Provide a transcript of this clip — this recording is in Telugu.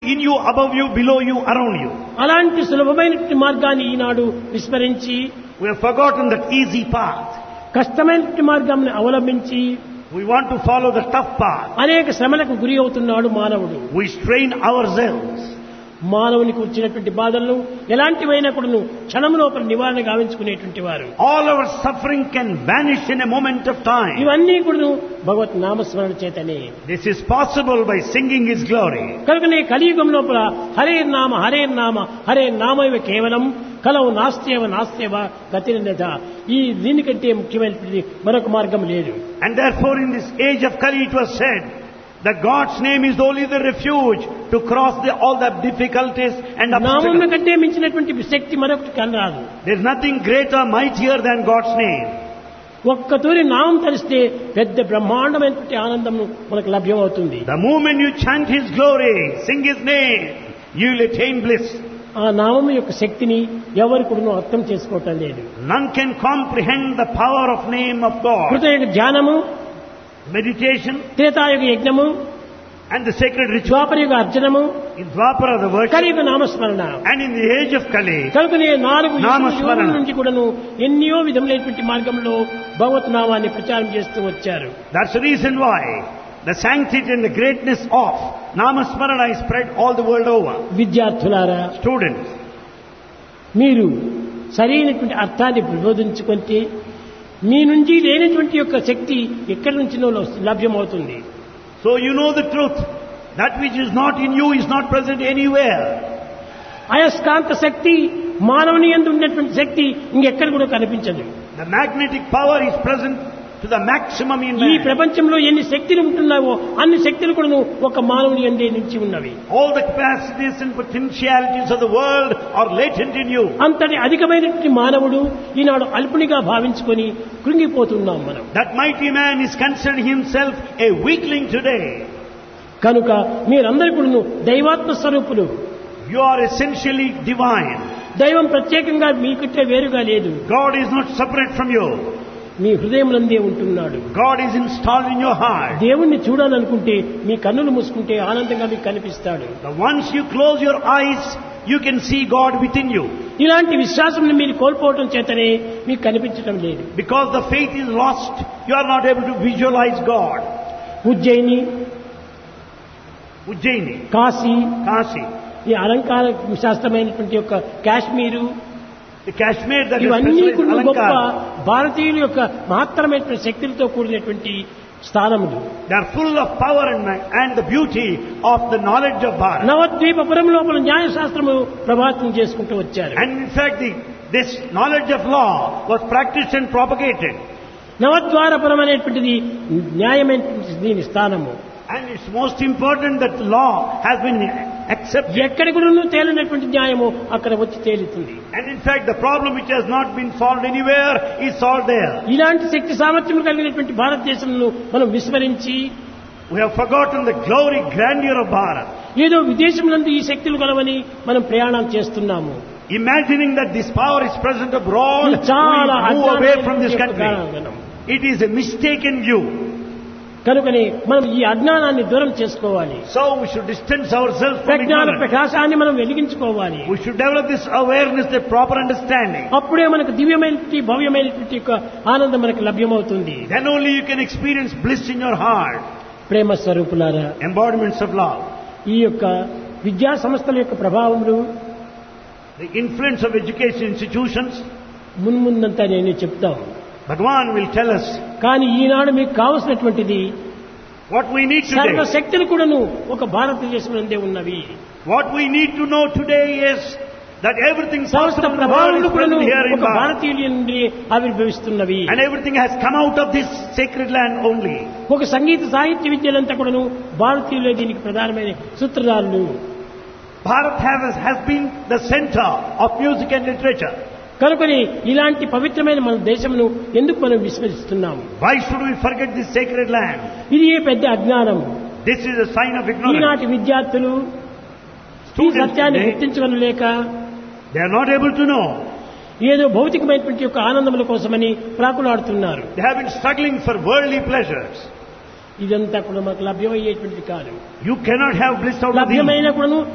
in you, above you, below you, around you. అలాంటి సులభమైనటువంటి మార్గాన్ని ఈనాడు విస్మరించి We have forgotten that easy path. కష్టమైనటువంటి మార్గాన్ని అవలంబించి We want to follow the tough path. అనేక శ్రమలకు గురి అవుతున్నాడు మానవుడు We strain ourselves. మానవునికి వచ్చినటువంటి బాధలను ఎలాంటివైనా కూడాను క్షణం లోపల నివారణ గావించుకునేటువంటి వారు All our suffering can vanish in a moment of time. ఇవన్నీ కూడాను భగవత్ నామస్మరణ చేతనే This is possible by singing His glory. కనుకనే కలియుగం లోపల హరే నామ హరే నామ హరే నామైవ కేవలం కలవు నాస్త్యవ నాస్త్యవ గతిరత ఈ దీనికంటే ముఖ్యమైనటువంటి మరొక మార్గం లేదు And therefore in this age of Kali it was said that God's name is only the refuge to cross the, all the difficulties and నామం obstacles. కంటే మించినటువంటి శక్తి మరొకటి కనరాదు There is nothing greater, mightier than God's name. ఒక్కతూరి నామం తలిస్తే పెద్ద బ్రహ్మాండమైనటువంటి ఆనందం మనకు లభ్యమవుతుంది The moment you chant His glory, sing His name, you will attain bliss. ఆ నామం యొక్క శక్తిని ఎవరు కూడా అర్థం చేసుకోవటం లేదు None can comprehend the power of name of God. కృతయుగ ధ్యానము Meditation త్రేతాయుగ యజ్ఞము and the sacred ritual ద్వాపరయుగ అర్జనము in Dwapara the worship కలియుగ నామస్మరణ and in the age of Kali కనుకనే నాలుగు నామస్మరణ. యుగముల నుంచి కూడాను ఎన్నో విధములైనటువంటి మార్గంలో భగవత్ నామాన్ని ప్రచారం చేస్తూ వచ్చారు That's the reason why the sanctity and the greatness of Namasmarana is spread all the world over. విద్యార్థులారా Students, మీరు సరైనటువంటి అర్థాన్ని ప్రబోధించుకుంటే మీ నుంచి లేనటువంటి యొక్క శక్తి ఎక్కడి నుంచినో లభ్యమవుతుంది so you know the truth. That which is not in you is not present anywhere. అయస్కాంత శక్తి మానవుని ఎందు ఉన్నటువంటి శక్తి ఇంకెక్కడ కూడా కనిపించదు The magnetic power is present to the maximum in ఈ man. ప్రపంచంలో ఎన్ని శక్తులు ఉంటున్నావో అన్ని శక్తులు కూడా ఒక మానవుని ఎందే నుంచి ఉన్నవి All the capacities and potentialities of the world are latent in you. అంతటి అధికమైనటువంటి మానవుడు ఈనాడు అల్పునిగా భావించుకొని కృంగిపోతున్నాం మనం That mighty man is considering himself a weakling today. కనుక మీరందరూ కూడా దైవాత్మ స్వరూపులు You are essentially divine. దైవం ప్రత్యేకంగా మీకంటే వేరుగా లేదు God is not separate from you. మీ హృదయంలందే ఉంటున్నాడు God is installed in your heart. దేవుణ్ణి చూడాలనుకుంటే మీ కన్నులు మూసుకుంటే ఆనందంగా మీకు కనిపిస్తాడు The once you close your eyes, you can see God within you. ఇలాంటి విశ్వాసం మీరు కోల్పోవటం చేతనే మీకు కనిపించటం లేదు Because the faith is lost, you are not able to visualize God. Ujjaini Ujjaini, Kashi Kasi, ఈ అలంకార శాస్త్రమైనటువంటి యొక్క Kashmir the Kashmir that is ఇవన్నీ specialized కూడా గొప్ప Alankara, భారతీయుల యొక్క మహత్తరమైనటువంటి శక్తులతో కూడినటువంటి స్థానములు they are full of power and, and the beauty of the knowledge of Bharat. నవద్వీపపురం లోపల న్యాయశాస్త్రము ప్రభావితం చేసుకుంటూ వచ్చారు And in fact, the, this knowledge of law was practiced and propagated. నవద్వారపురం అనేటువంటిది న్యాయమైనటువంటి దీని స్థానము And it's most important that law has been accepted. ఎక్కడి కూడా తేలినటువంటి న్యాయము అక్కడ వచ్చి తేలుతుంది And in fact, the problem which has not been solved anywhere is solved there. ఇలాంటి శక్తి సామర్థ్యం కలిగినటువంటి భారతదేశంను మనం విస్మరించి We have forgotten the glory, grandeur of Bharat. ఏదో విదేశంలో ఈ శక్తులు కలవని మనం ప్రయాణం చేస్తున్నాము Imagining that this power is present abroad, ఇది చాలా we move away from this అజ్ఞానమైనటువంటి country. యొక్క It is a mistaken view. కనుకని మనం ఈ అజ్ఞానాన్ని దూరం చేసుకోవాలి So we should distance ourselves from ప్రజ్ఞాన ignorance. ప్రకాశాన్ని మనం వెలిగించుకోవాలి We should develop this awareness, the proper understanding. అప్పుడే మనకు దివ్యమైనటువంటి భవ్యమైనటువంటి యొక్క ఆనందం మనకు లభ్యమవుతుంది Then only you can experience bliss in your heart, ప్రేమ స్వరూపులారా embodiments of love. ఈ యొక్క విద్యా సంస్థల యొక్క ప్రభావములు The influence of education institutions, మున్ముందంతా నేను చెప్తాను Bhagwan will tell us కానీ ఈనాడు మీకు కావలసినటువంటిది what we need today. సర్వశక్తులు కూడాను ఒక భారతదేశం అందే ఉన్నవి What we need to know today is that everything సమస్త possible in the world ప్రభావాలు is కూడాను present here in ఒక Bharat. భారతీయుల నుండి ఆవిర్భవిస్తున్నవి And everything has come out of this sacred land only. ఒక సంగీత సాహిత్య విద్యలంతా కూడాను భారతీయులే దీనికి ప్రధానమైన సూత్రధారులు Bharat has, has been the center of music and literature. కనుకొని ఇలాంటి పవిత్రమైన మన దేశమును ఎందుకు మనం విస్మరిస్తున్నాము Why should we forget this sacred land? ఇది ఏ పెద్ద అజ్ఞానం This is a sign of ignorance. ఈనాటి విద్యార్థులు ఈ Students సత్యాన్ని today, గుర్తించగలలేక they are not able to know. ఏదో భౌతికమైనటువంటి యొక్క ఆనందముల కోసమని ప్రాకులాడుతున్నారు They have been struggling for worldly pleasures. ఇదంతా కూడా మనకు లభ్యమయ్యేటువంటిది కాదు You cannot have bliss out of these. లభ్యమైన కూడాను